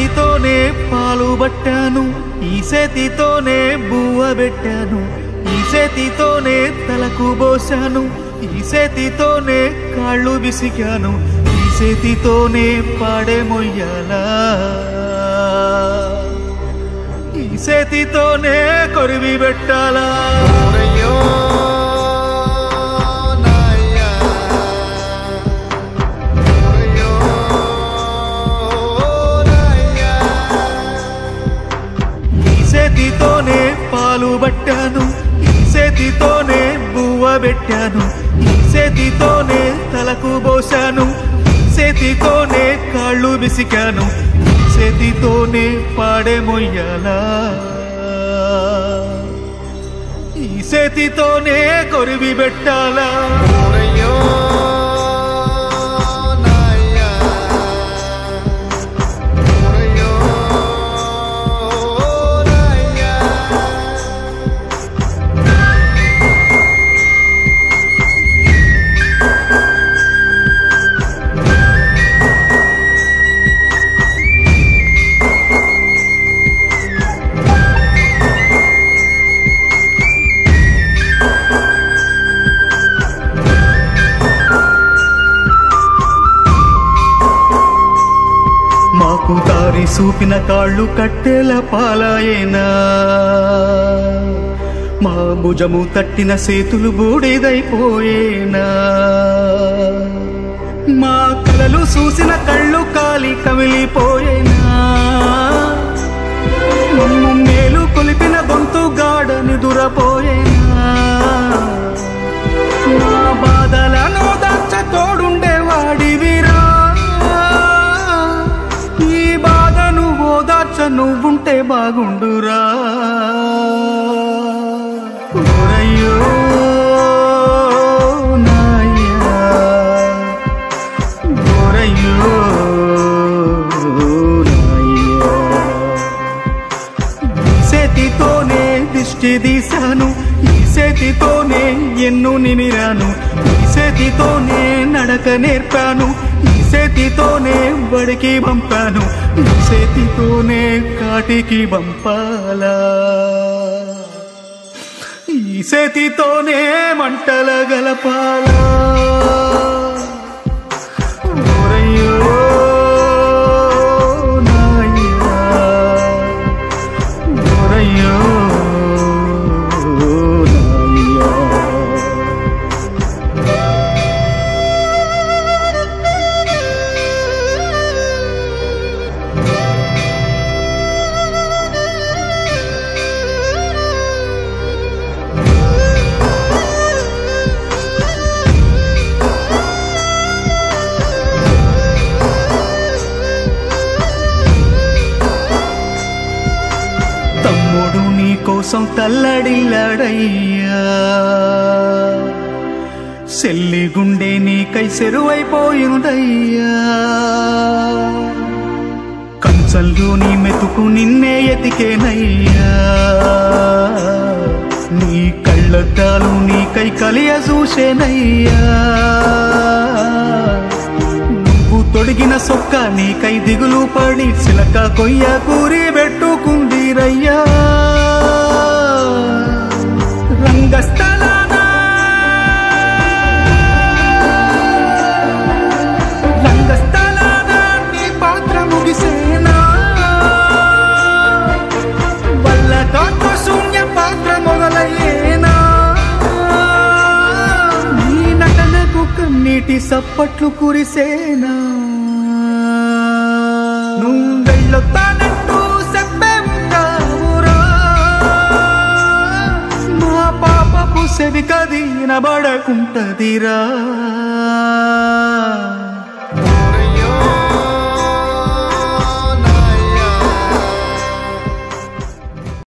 చేతితోనే పాలు పట్టాను ఈ చేతితోనే బువ్వ పెట్టాను ఈ చేతితోనే తలకు పోసాను ఈ చేతితోనే కాళ్ళు విసిగాను ఈ చేతితోనే పాడే మొయ్యాలా ఈ చేతితోనే కొరివి పెట్టాలా ఓరయ్యో నాయ్యా ఓరయ్యో నాయ్యా ఈ చేతితోనే పాలు పట్టాను ఈ చేతితోనే బువ్వ పెట్టాను ఈ చేతితోనే తలకు పోసాను ఈ చేతితోనే కాళ్ళు విసికాను ఈ చేతితోనే పాడే మొయ్యాలా ఈ చేతితోనే కొరివి పెట్టాలా ఓరయ్యో నాయ్యా ఓరయ్యో నాయ్యా మాకు దారి చూపిన కాళ్ళు కట్టెల పాలాయేనా మా భుజము తట్టిన సేతులు బూడిదైపోయేనా మా కలలు చూసిన కళ్ళు కాలి కమిలిపోయేనా మమ్ము మేలు కొలిపిన గొంతు గాడని దురపోయేనా నా బాధలను దాచ తోడుండేవాడివిరా ఈ బాధను ఓదార్చ నువ్వుంటే బాగుండురా ఓరయ్యో నాయ్యా ఓరయ్యో నాయ్యా ఈ చేతితోనే దిష్టి తీశాను ఈ చేతితోనే ఎన్ను నిమిరాను ఈ చేతితోనే నడక నేర్పాను ఈ చేతితోనే బడికి పంపాను ఈ చేతితోనే కాటికి పంపాలా ఈ చేతితోనే మంటల గలపాలా ఓరయ్యో నాయ్యా ఓరయ్యో నాయ్యా తమ్ముడు నీ కోసం తల్లడిల్లాడయ్యా సెల్లి గుండె నీకై సెరువైపోయిందయ్యా కంచంలో నీ మెతుకు నిన్నే ఎతికేనయ్యా నీ కళ్ళద్దాలు నీకై కలియ చూసేనయ్యా నువ్వు తొడిగిన సొక్క నీకై దిగులు పడి చిలక కొయ్య కూరి పెట్టుకుందిరయ్యా రంగస్థలాన రంగస్థలాన నీ పాత్ర ముగిసేనా వల్లతో శూన్య పాత్ర మొదలయ్యేనా నీ నటనకు కన్నీటి సప్పట్లు కురిసేనా నువ్వు వెళ్ళొత్తానంటూ చెప్పే ఉంటావురా మా పాపపు సెవి కది నబడకుంటదిరా